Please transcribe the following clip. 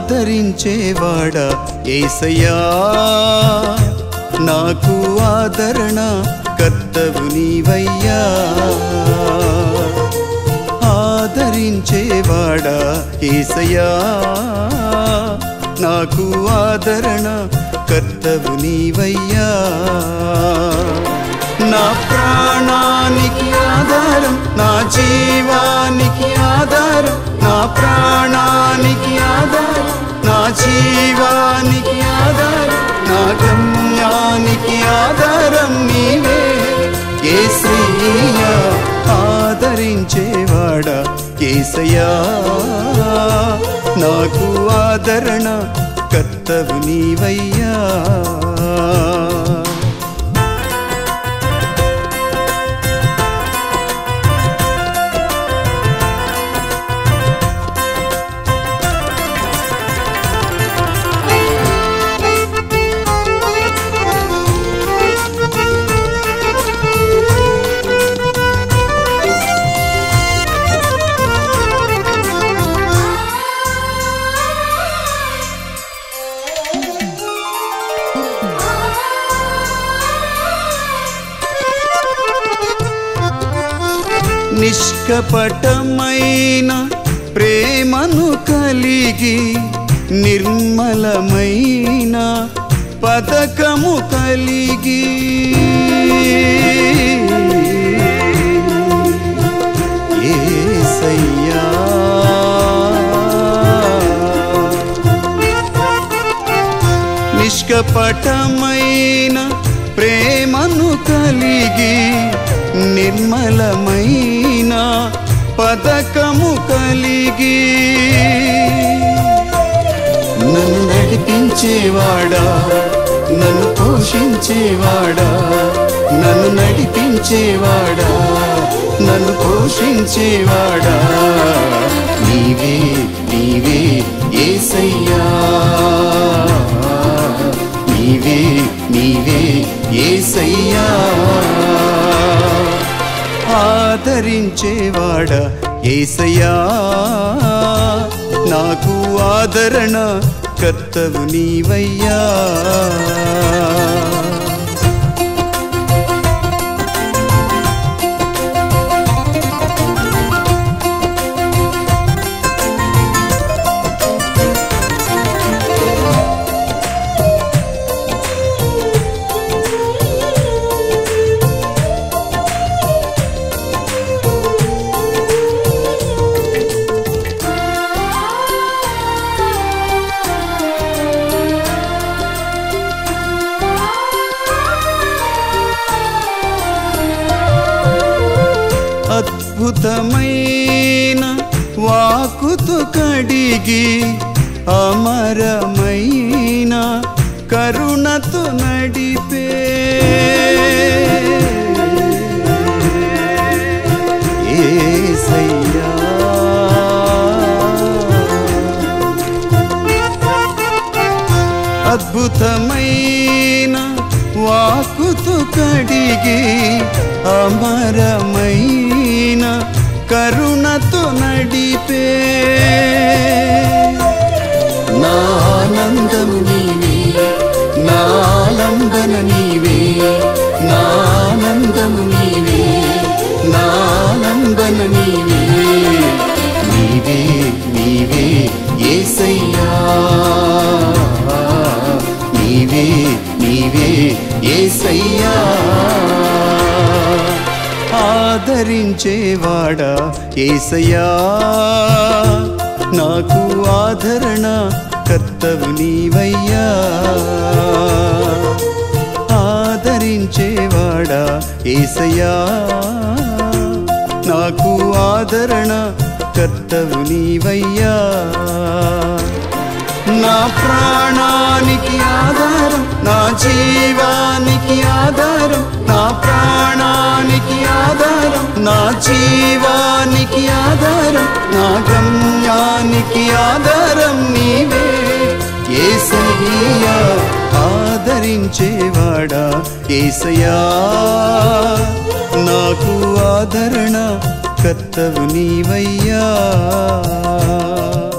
ఆదరించేవాడా ఏసయ్యా నాకు ఆదరణ కర్తవు నీవయ్యా ఆదరించేవాడా ఏసయ్యా నాకు ఆదరణ కర్తవు నీవయ్యా నా ప్రాణానికి ఆధారం నా జీవానికి ఆధారం నా ప్రాణానికి ఆధారం నా జీవానికి ఆధారం నా గమ్యానికి ఆధారం నీవే ఏసయ్యా ఆదరించేవాడా ఏసయ్యా నాకు ఆదరణ కర్తవు నీవయ్యా నిష్కపటమైన ప్రేమను కలిగి నిర్మలమైన పథకము కలిగి ఏసయ్యా నిష్కపటమైన ప్రేమను కలిగి నిర్మలమైన పథకము కలిగి నన్ను నడిపించేవాడా నన్ను పోషించేవాడా నన్ను నడిపించేవాడా నన్ను పోషించేవాడా నీవే నీవే ఏసయ్యా నీవే నీవే ఏసయ్యా ఆదరించేవాడా ఏసయ్యా నాకు ఆదరణ కర్తవు నీవయ్యా అద్భుతమైన వాకుతు కడిగి అమరమైన కరుణతో నడిపే ఏసయ్యా అద్భుతమైన వాకుతు కడిగి అమరమైన కరుణతో నడిపే నా ఆనందము నీవే నా ఆలంబన నీవే నా ఆనందము నీవే నా ఆలంబన నీవే నీవే నీవే ఏసయ్యా నీవే నీవే ఏసయ్యా ఆదరించేవాడా ఏసయ్యా నాకు ఆదరణ కర్తవు నీవయ్యా ఆదరించేవాడా ఏసయ్యా నాకు ఆదరణ కర్తవు నీవయ్యా నా ప్రాణానికి ఆధారం నా జీవానికి ఆధారం నా ప్రాణానికి ఆధారం నా జీవానికి ఆధారం నా గమ్యానికి ఆధారం నీవే ఏసయ్యా ఆదరించేవాడా ఏసయ్యా నాకు ఆదరణ కర్తవు నీవయ్యా